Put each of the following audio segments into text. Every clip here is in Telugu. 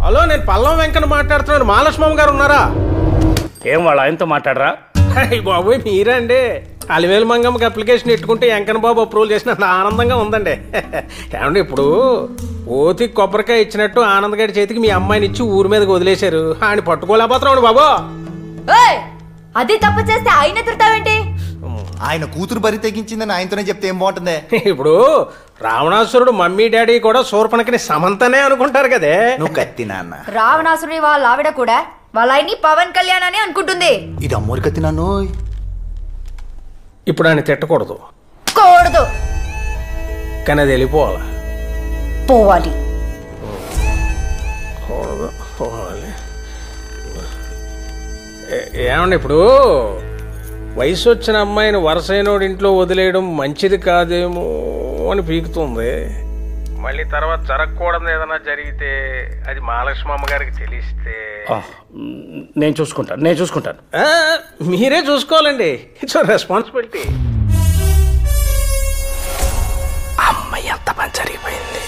హలో నేను పల్లం వెంకన్న మాట్లాడుతున్నాను మహాలక్ష్మమ్మ గారు ఉన్నారా ఏం వాళ్ళ ఆయనతో మాట్లాడరా అయ్య బాబోయ్ మీరండి అలివేలు మంగమ్మకి అప్లికేషన్ పెట్టుకుంటే వెంకన్న బాబు అప్రూవల్ చేసినంత ఆనందంగా ఉందండి ఏమండి ఇప్పుడు ఓతి కొబ్బరికాయ ఇచ్చినట్టు ఆనంద్ గారి చేతికి మీ అమ్మాయిని ఇచ్చి ఊరి మీదకి వదిలేశారు ఆయన పట్టుకోలేకపోతున్నాడు బాబు ఏయ్! అది తప్పు చేస్తే ఆయన తిడతావేంటి ఆయన కూతురు బరి తెగించిందని ఆయనతోనే చెప్తే ఏం బాగుంటుంది ఇప్పుడు రావణాసురుడు మమ్మీ డాడీ కూడా శూర్పణకిని సమంతనే అనుకుంటారు కదే నువ్వు కత్తి నాన్న రావణాసుడి వాళ్ళ ఆవిడ కూడా వాళ్ళ ఆయన్ని పవన్ కళ్యాణ్ అని అనుకుంటుంది ఇది అమ్మోరి కత్తి నాన్న ఇప్పుడు ఆయన తిట్టకూడదు కూడదు కానీ అది వెళ్ళిపోవాలి పోవాలి కూడదు పోవాలి ఏ- ఏమండి ఇప్పుడు వయసు వచ్చిన అమ్మాయిని వరసైనోడి ఇంట్లో వదిలేయడం మంచిది కాదేమో అని పీకుతుంది మళ్ళీ తర్వాత జరగకూడదు ఏదైనా జరిగితే అది మహాలక్ష్మి అమ్మగారికి తెలిస్తే ఆ, మ్, నేను చూసుకుంటాను నేను చూసుకుంటాను ఆ, మీరే చూసుకోవాలండి ఇట్స్ రెస్పాన్సిబిలిటీ అమ్మాయి ఎంత పని జరిగిపోయింది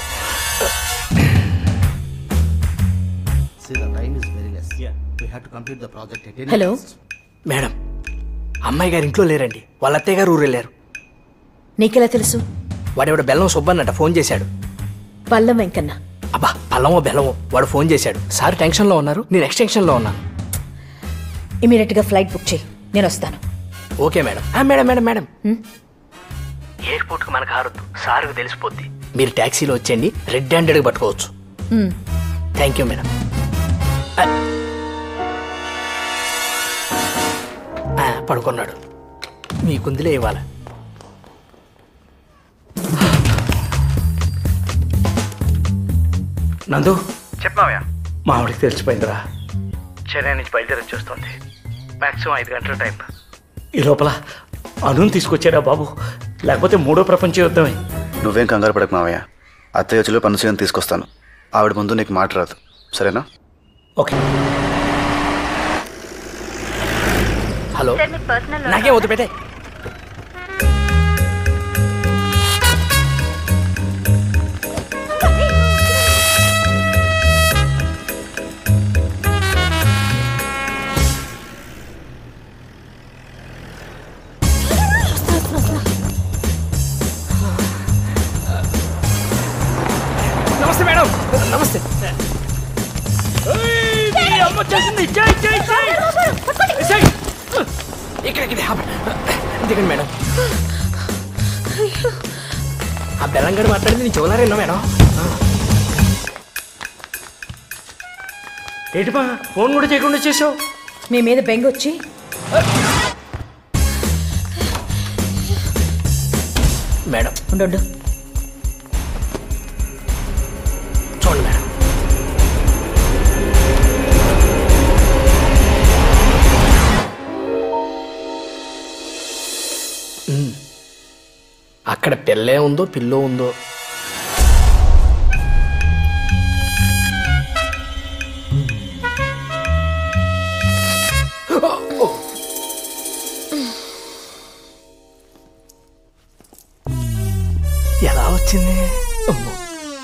హలో మేడం అమ్మాయి గారు ఇంట్లో లేరండి వాళ్ళ అత్తయ్య గారు ఊరు వెళ్ళారు నీకెలా తెలుసు వాడెవడ బెల్లం సుబ్బన్నట ఫోన్ చేశాడు పల్లం వెంకన్న అబ్బా పల్లమో బెల్లమో వాడు ఫోన్ చేశాడు సార్ టెన్షన్లో ఉన్నారు నేను ఎక్స్టెన్షన్లో ఉన్నాను ఇమీడియట్ గా ఫ్లైట్ బుక్ చేయి నేను వస్తాను ఓకే మేడం ఆ, మేడం మేడం మేడం ఎయిర్పోర్ట్కి మనకు ఆరొద్దు సార్కి తెలిసిపోద్ది మీరు ట్యాక్సీలో వచ్చేయండి రెడ్ హ్యాండెడ్గా పట్టుకోవచ్చు థ్యాంక్ యూ మేడం ఆ. ఆ, పడుకున్నాడు మీకుందిలే ఇవ్వాలి నందు చెప్పావయ్యా మా ఆవిడకి తెలిసిపోయిందిరా చెన్నై నుంచి బయలుదేరి వచ్చేస్తుంది మ్యాక్సిమం ఐదు గంటల టైం ఈ లోపల అనుని తీసుకొచ్చారా బాబు లేకపోతే మూడో ప్రపంచ యుద్ధమే నువ్వేం కంగారు పడకు మావయ్య అత్తయ్య వచ్చిలో పనుసీని తీసుకొస్తాను ఆవిడ ముందు నీకు మాట రాదు సరేనా ఓకే హలో నాకేం వద్దు పెట్టే నమస్తే మేడం నమస్తే ఇక్కడ ఇక్కడ దిగండి మేడం ఆ బెల్లంగడి మాట్లాడింది నేను చూడలేరేనా మేడం ఏంటిపా ఫోన్ కూడా చేయకుండా చేసావు మీ మీద బెంగొచ్చి మేడం ఉండు చూడండి మేడం మ్మ్. అక్కడ పిల్లే ఉందో పిల్లో ఉందో ఎలా వచ్చింది అమ్మో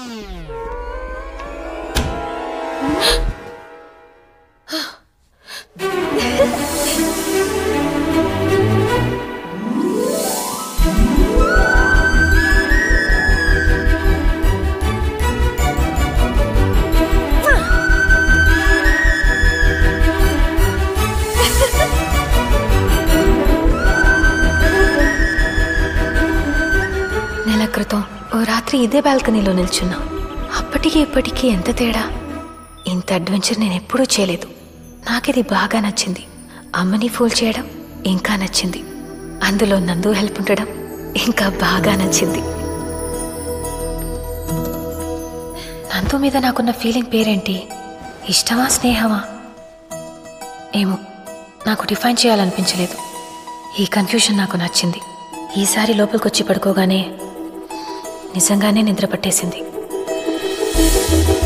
నెల క్రితం ఓ రాత్రి ఇదే బాల్కనీలో నిల్చున్నా అప్పటికి ఇప్పటికీ ఎంత తేడా ఇంత అడ్వెంచర్ నేను ఎప్పుడూ చేయలేదు నాకిది బాగా నచ్చింది అమ్మని ఫూల్ చేయడం ఇంకా నచ్చింది అందులో నందు హెల్ప్ ఉండడం ఇంకా బాగా నచ్చింది నందు మీద నాకున్న ఫీలింగ్ పేరేంటి ఇష్టమా స్నేహమా ఏమో నాకు డిఫైన్ చేయాలనిపించలేదు ఈ కన్ఫ్యూషన్ నాకు నచ్చింది ఈసారి లోపలికొచ్చి పడుకోగానే నిజంగానే నిద్ర పట్టేసింది